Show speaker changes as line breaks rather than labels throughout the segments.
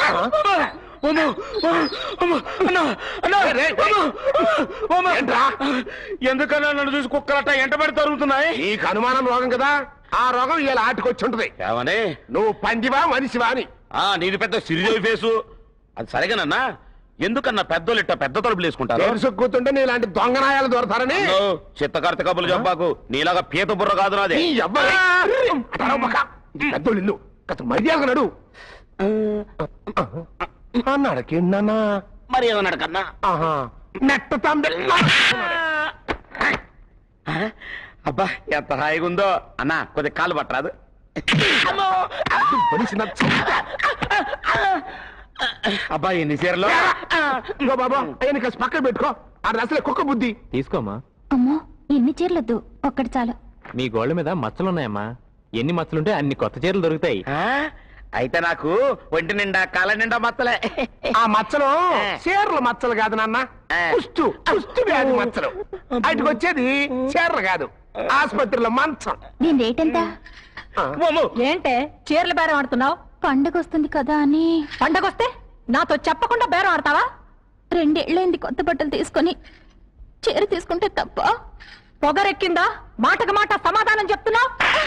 అమ్మో, అమ్మో, అన్నా, అన్నా,
రే, రే.
అమ్మో, అమ్మో.
ఏంట్రా?
ఎందుకన్నా నన్ను చూసి కుక్కలట్ట ఎంట పడి తరుగుతున్నాయి
నీకు అనుమానం రోగం కదా ఆ రోగం ఇలా ఆటికొచ్చి ఉంటది
ఏమని
నువ్వు పందివా మనిషివా అని
ఆ నీది పెద్ద సిరిదేవి ఫేసు అది సరిగానన్నా ఎందుకన్నా పెద్దోళ్ళు ఇట్ట పెద్ద తలుపులు వేసుకుంటారు
తెలుసు కూతుంటే నీ ఇలాంటి దొంగనాయాలు దొరతారని
అన్నో, చిత్తకర్త కబులు చెప్పాకు నీలాగా పీత బుర్ర కాదు నాదే
నీ అబ్బాయి పెద్దోళ్ళు ఇల్లు కాస్త మర్యాదగా నడు అన్నాడకేంటన్నా
మరి ఏమన్నాడు కన్నా
ఆహా నెట్ట తంబె
అబ్బా ఎంత హాయిగా ఉందో అన్నా కొద్దిగా కాలు పట్టరాదు
మనిషి నచ్చ
అబ్బా ఎన్ని చీరలు
ఇగో బాబా ఆయన కాస్త పక్కన పెట్టుకో అది అసలే కుక్క బుద్ధి
తీసుకోమ్మా
అమ్మో ఎన్ని చీరలొద్దు ఒక్కటి చాలు
మీ గోళ్ళ మీద మచ్చలున్నాయమ్మా ఎన్ని మచ్చలుంటే అన్ని కొత్త చీరలు దొరుకుతాయి
ఆ, అయితే నాకు ఒంటి నిండా కాల నిండా మత్తలే
ఆ మచ్చలు చీరల మచ్చలు కాదు నాన్న
ఆ.
కుష్టు కుష్టు వ్యాధి మచ్చలు వాటికి వచ్చేది చీరలు కాదు ఆసుపత్రిలో మంచం
దీని రేట్ ఎంత
ఆ.
ఏంటే చీరలు బేరం ఆడుతున్నావు
పండగ వస్తుంది కదా అని
పండగొస్తే నాతో చెప్పకుండా బేరం ఆడతావా
రెండేళ్లైంది కొత్త బట్టలు తీసుకొని చీర తీసుకుంటే తప్ప
పొగరెక్కిందా మాటకు మాట సమాధానం చెప్తున్నావు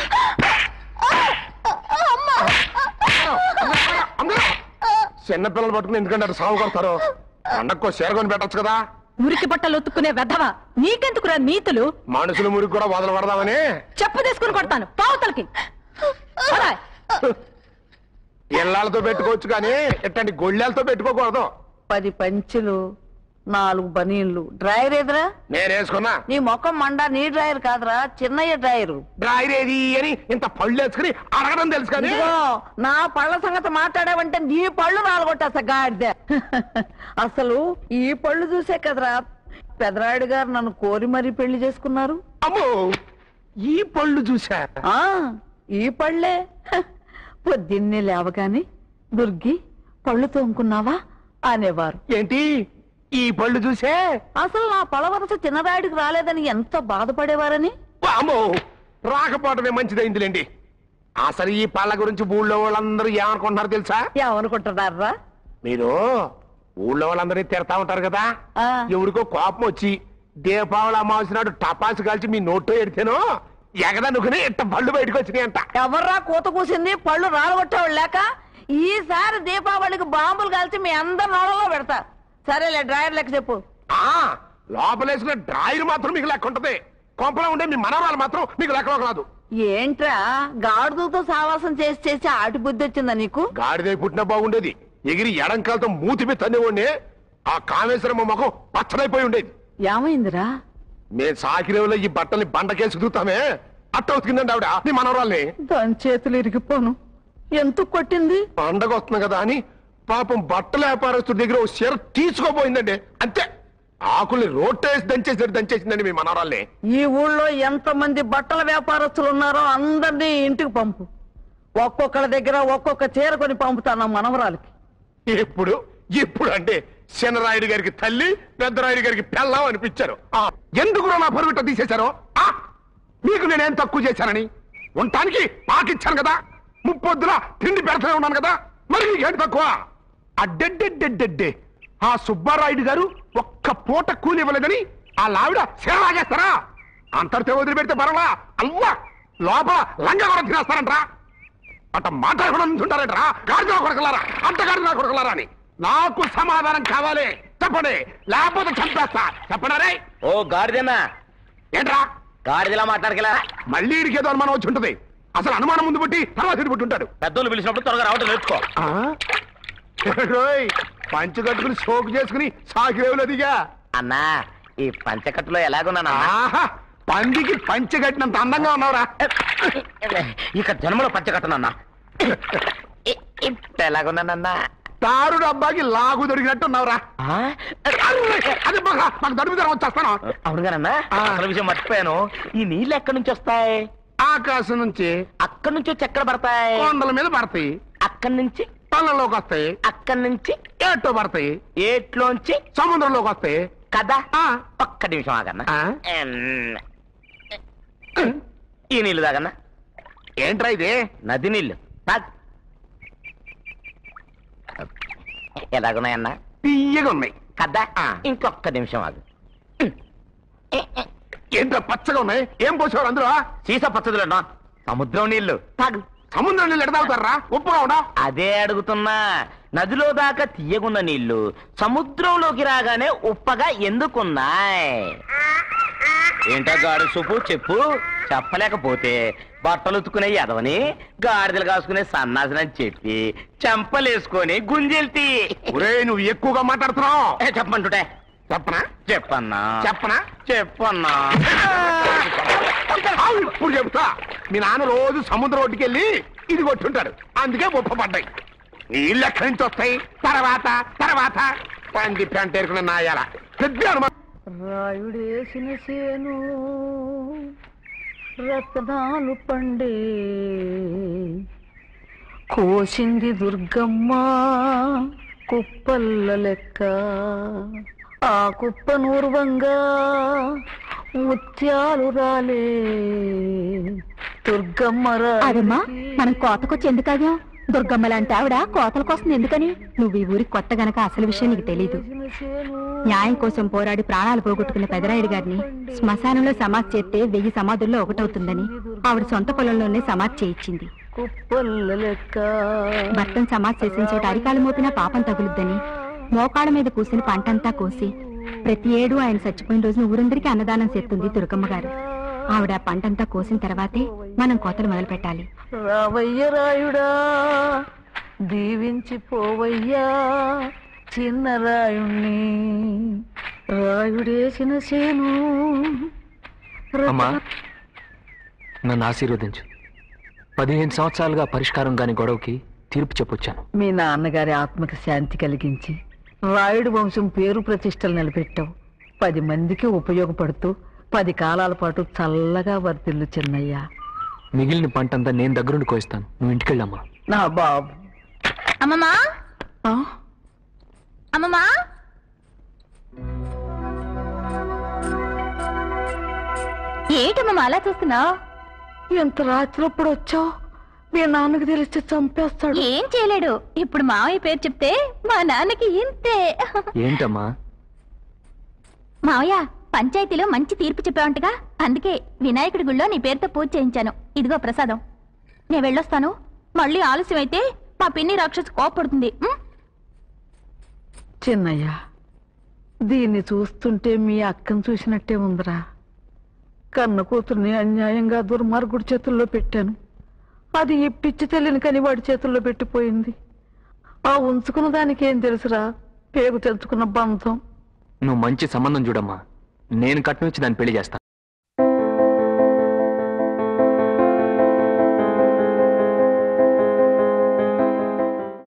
అందరూ చిన్నపిల్లలు పట్టుకుని ఎందుకంటే అటు సాగు కొడతారు పండక్కో చీర కొని పెట్టచ్చు కదా
మురికి బట్టలు ఒత్తుకునే వెధవా నీకెందుకురా నీతులు
మనుషుల మురికి కూడా వదల పడదామని
చెప్పు తీసుకుని కొడతాను పావుతలకి పోరా.
ఇళ్ళాలతో పెట్టుకోవచ్చు కానీ ఇట్లాంటి గొళ్ళాలతో పెట్టుకోకూడదు
పది పంచులు నాలుగు బనీన్లు డ్రైవర్ ఎదురా
నేను వేసుకున్నా
నీ మొఖం మండ నీ డ్రైవర్ కాదురా చిన్నయ్య డ్రైవరు
డ్రాయర్ ఏది అని ఇంత పళ్ళు వేసుకుని అడగడం తెలుసు కానీ
ఇదిగో నా పళ్ళ సంగతి మాట్లాడావంటే నీ పళ్ళు నాలుగొట్టేస్తా గాడిద అసలు ఈ పళ్ళు చూసే కదరా పెదరాయుడు గారు నన్ను కోరి మరీ పెళ్లి చేసుకున్నారు
అమ్మో ఈ పళ్ళు చూసా
ఆ ఈ పళ్ళే హ, పొద్దున్నే లేవగాని దుర్గి పళ్ళు తోముకున్నావా అనేవారు
ఏంటి ఈ పళ్ళు చూసే
అసలు నా పళ్ళ వరస చిన్నరాయుడికి రాలేదని ఎంత బాధపడేవారని
అమ్మో రాకపోవటమే మంచిదైందిలేండి అసలు ఈ పళ్ళ గురించి ఊళ్ళో వాళ్ళందరూ ఏమనుకుంటున్నారు తెలుసా
ఏమనుకుంటున్నారా
మీరు ఊళ్ళో వాళ్ళందరినీ తిడతా ఉంటారు కదా
ఆ.
ఎవరికో కోపం వచ్చి దీపావళి అమావాస్య నాడు టపాసు కాల్చి మీ నోట్లో ఎడితేనో ఎగదనుకుని ఇట్ట పళ్ళు బయటకు వచ్చినాయి అంట
ఎవర్రా కూత కూసింది పళ్ళు రాలగొట్టేవాళ్ళు లేక ఈసారి దీపావళికి బాంబులు కాల్చి మీ అందరి నోళ్ళలో పెడతా సరేలే డ్రైవర్ లెక్క చెప్పు
ఆ లోపలేసిన డ్రాయర్ మాత్రం మీకు లెక్క ఉంటది కొంపలో ఉండే మీ మనవరాలు మాత్రం మీకు లెక్క రాదు
ఏంట్రా గాడుదలతో సావాసం చేసి చేసి ఆటి బుద్ధి వచ్చిందా నీకు
గాడిదై పుట్టినా బాగుండేది ఎగిరి ఎడంకాలతో మూతిపి తన్నివ్వండి ఆ కామేశ్వరమ్మ ముఖం పచ్చడైపోయి ఉండేది
ఏమైందిరా
మే సాకిరేవులో ఈ బట్టల్ని బండకేసి దిగుతామే అట్ట ఉతికిందండి ఆవిడ మీ మనవరాల్ని
దాని చేతులు ఇరిగిపోను ఎంత కొట్టింది
పండగ వస్తుంది కదా అని పాపం బట్టల వ్యాపారస్తుడి దగ్గర ఓ చీర తీసుకోపోయిందండి అంతే ఆకుల్ని రోట్టేసి దంచేసి దంచేసిందండి మీ మనవరాల్ని
ఈ ఊళ్ళో ఎంత మంది బట్టల వ్యాపారస్తులు ఉన్నారో అందరినీ ఇంటికి పంపు ఒక్కొక్కళ్ళ దగ్గర ఒక్కొక్క చీర కొని పంపుతాను మనవరాలకి
ఇప్పుడు ఇప్పుడు అంటే శనరాయుడు గారికి తల్లి పెద్దరాయుడు గారికి పెళ్ళాం అనిపించారు ఆ, ఎందుకు నా పరువిట తీసేశారు ఆ, మీకు నేనేం తక్కువ చేశానని ఉండటానికి పాకిచ్చాను కదా ముప్పొద్దున తిండి పెడతానే ఉన్నాను కదా మరి నీకేంటి తక్కువ అడ్డెడ్డెడ్డెడ్డెడ్డే ఆ సుబ్బారాయుడు గారు ఒక్క పూట కూలి ఇవ్వలేదని ఆ లావిడ సేలాగేస్తారా అంతటితో వదిలిపెడితే పర్వాలా అల్వా లోపల లంగా కూడా తినేస్తారంట్రా అట్ట మాట్లాడకుండా నుంచుంటారేట్రా గాడిద కొడకలారా అంత గాడిద కొడకలారా అని నాకు సమాధానం కావాలి చెప్పండి లేకపోతే చంపేస్తా చెప్పడారే
ఓ గాడిదన్నా
ఏంట్రా
గాడిదలా మాట్లాడగల
మళ్ళీ ఇడికి ఏదో అనుమానం వచ్చి ఉంటది అసలు అనుమానం ముందు పుట్టి తర్వాత ఇటు పుట్టి ఉంటాడు
పెద్దోళ్ళు పిలిచినప్పుడు త్వరగా రావటం నేర్చుకో
రోయ్ పంచు కట్టుకుని సోకు చేసుకుని సాకిరేవులు దిగా
అన్నా ఈ పంచకట్టులో ఎలాగున్నానా
ఆహా పందికి పంచె కట్టినంత అందంగా ఉన్నావురా
ఇక జన్మలో పంచకట్టనన్నా ఇప్పుడు ఎలాగున్నానన్నా
తారు డబ్బాకి లాగు దొరికినట్టు ఉన్నావురా అది మాకు మాకు దడుపు ధర వచ్చేస్తాను
అవును గానన్నా
ఆ.
అసలు విషయం మర్చిపోయాను ఈ నీళ్ళు ఎక్కడి నుంచి వస్తాయి
ఆకాశం నుంచి
అక్కడి నుంచి వచ్చి ఎక్కడ పడతాయి
కొండల మీద పడతాయి
అక్కడి నుంచి
పళ్ళలోకి వస్తాయి
అక్కడి నుంచి
ఏటో పడతాయి
ఏట్లోంచి
సముద్రంలోకి వస్తాయి
కదా
ఆ,
ఒక్క నిమిషం ఆగన్నా
ఆ?
ఎం. ఈ నీళ్ళు తాగన్నా
ఏంట్రా ఇది
నది నీళ్ళు తాగ్
ఎలాగున్నాయన్నా
తీయగా ఉన్నాయి
కదా
ఆ.
ఇంకొక్క నిమిషం ఆగు
ఏంటో పచ్చగా ఉన్నాయి ఏం పోసేవారు అందులో
సీసా పచ్చదులన్నా సముద్రం నీళ్లు తాగు
సముద్రం నీళ్ళు ఎడతావుతారా ఉప్పుగా ఉండా
అదే అడుగుతున్నా నదిలో దాకా తీయగున్న నీళ్లు సముద్రంలోకి రాగానే ఉప్పగా ఎందుకున్నాయి ఏంటో గాడి సూపు చెప్పు చెప్పలేకపోతే బట్టలు ఉతుకునే ఎదవని గాడిదలు కాసుకునే సన్నాసనని చెప్పి చెంపలేసుకొని గుంజెల్తి
ఒరే నువ్వు ఎక్కువగా మాట్లాడుతున్నావు
ఏ, చెప్పమంటుంటే
చెప్పనా
చెప్పన్నా
చెప్పనా
చెప్పన్నా
ఆ, ఇప్పుడు చెప్తా మీ నాన్న రోజు సముద్రం ఒడ్డుకి వెళ్ళి ఇది కొట్టుంటాడు అందుకే ఉప్ప పడ్డాయి నీళ్ళు ఎక్కడి నుంచి వస్తాయి తర్వాత తర్వాత పంది పెంట ఎరుకున్న నాయాల పెద్ద అనుమానం.
రాయుడేసిన సేను రత్నాలు పండే కోసింది దుర్గమ్మ కుప్పల్ల లెక్క ఆ కుప్ప నూర్వంగా ముత్యాలు రాలే దుర్గమ్మ
అదమ్మా
రాయుడికి
మనం కోతకొచ్చి ఎందుకాగా దుర్గమ్మ లాంటి ఆవిడ కోతలకు వస్తుంది ఎందుకని నువ్వు ఈ ఊరికి కొత్త గనక అసలు విషయం నీకు తెలీదు
రాయుడేసిన సేను
న్యాయం కోసం పోరాడి ప్రాణాలు పోగొట్టుకున్న పెదరాయుడు గారిని శ్మశానంలో సమాధి చేస్తే వెయ్యి సమాధుల్లో ఒకటవుతుందని ఆవిడ సొంత పొలంలోనే సమాధి చేయించింది
కుప్పల్ల లెక్క
భర్తను సమాధి చేసిన చోట అరికాలు మోపినా పాపం తగులుద్దని మోకాళ్ళ మీద కూసిన పంటంతా కోసి ప్రతి ఏడు ఆయన చచ్చిపోయిన రోజున ఊరందరికీ అన్నదానం చేస్తుంది దుర్గమ్మ గారు ఆవిడ ఆ పంటంతా కోసిన తర్వాతే మనం కోతలు మొదలు పెట్టాలి
రావయ్య రాయుడా దీవించి పోవయ్యా చిన్న రాయుణ్ణి రాయుడేసిన సేను
అమ్మా నన్ను ఆశీర్వదించు పదిహేను సంవత్సరాలుగా పరిష్కారం కాని గొడవకి తీర్పు చెప్పొచ్చాను
మీ నాన్నగారి ఆత్మకి శాంతి కలిగించి రాయుడు వంశం పేరు ప్రతిష్టలు నిలబెట్టావు పది మందికి ఉపయోగపడుతూ పది కాలాల పాటు చల్లగా వర్తిల్లు చిన్నయ్యా
మిగిలిన పంటంతా నేను దగ్గరుండి కోయిస్తాను నువ్వు ఇంటికెళ్ళమ్మా
నా బాబు
అమ్మమ్మా
ఆ?
అమ్మమ్మా ఏటమ్మమ్మా అలా చూస్తున్నావు
ఎంత రాత్రిప్పుడు వచ్చావు మీ నాన్నకి తెలిస్తే చంపేస్తాడు
ఏం చేయలేడు ఇప్పుడు మావయ్య పేరు చెప్తే మా నాన్నకి ఇంతే
ఏంటమ్మా
మావయ్య పంచాయతీలో మంచి తీర్పు చెప్పావంటగా అందుకే వినాయకుడి గుళ్ళో నీ పేరుతో పూజ చేయించాను ఇదిగో ప్రసాదం నేను వెళ్ళొస్తాను మళ్ళీ ఆలస్యం అయితే మా పిన్ని రాక్షసు కోపడుతుంది ఉం?
చిన్నయ్య దీన్ని చూస్తుంటే మీ అక్కను చూసినట్టే ఉందిరా కన్న కూతుర్ని అన్యాయంగా దుర్మార్గుడి చేతుల్లో పెట్టాను అది ఈ పిచ్చి తెల్లిని కని వాడి చేతుల్లో పెట్టిపోయింది ఆ ఉంచుకున్న దానికి ఏం తెలుసురా పేగు తెంచుకున్న బంధం
నువ్వు మంచి సంబంధం చూడమ్మా నేను కట్నం ఇచ్చి దాన్ని పెళ్లి చేస్తాను